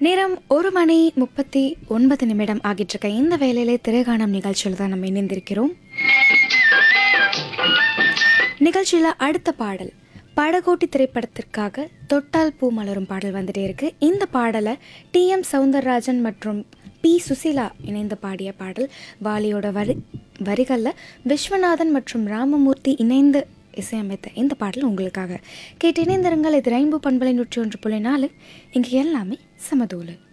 நேரம் ஒரு மணி முப்பத்தி ஒன்பது நிமிடம் ஆகிட்டு இருக்க இந்த வேலையிலே திரைகாணம் நிகழ்ச்சியில் தான் நம்ம இணைந்திருக்கிறோம் நிகழ்ச்சியில் அடுத்த பாடல் படகோட்டி திரைப்படத்திற்காக தொட்டால் பூ மலரும் பாடல் வந்துட்டே இருக்கு இந்த பாடலை டி எம் சவுந்தரராஜன் மற்றும் பி சுசீலா இணைந்து பாடிய பாடல் வாலியோட வரி வரிகளில் விஸ்வநாதன் மற்றும் ராமமூர்த்தி இணைந்து இசையமைத்த இந்த பாடல் உங்களுக்காக கேட்டு இணைந்திருங்கள் இது ரெயின்போ பண்பலை நூற்றி ஒன்று புள்ளி நாலு இங்கே எல்லாமே சமதூளு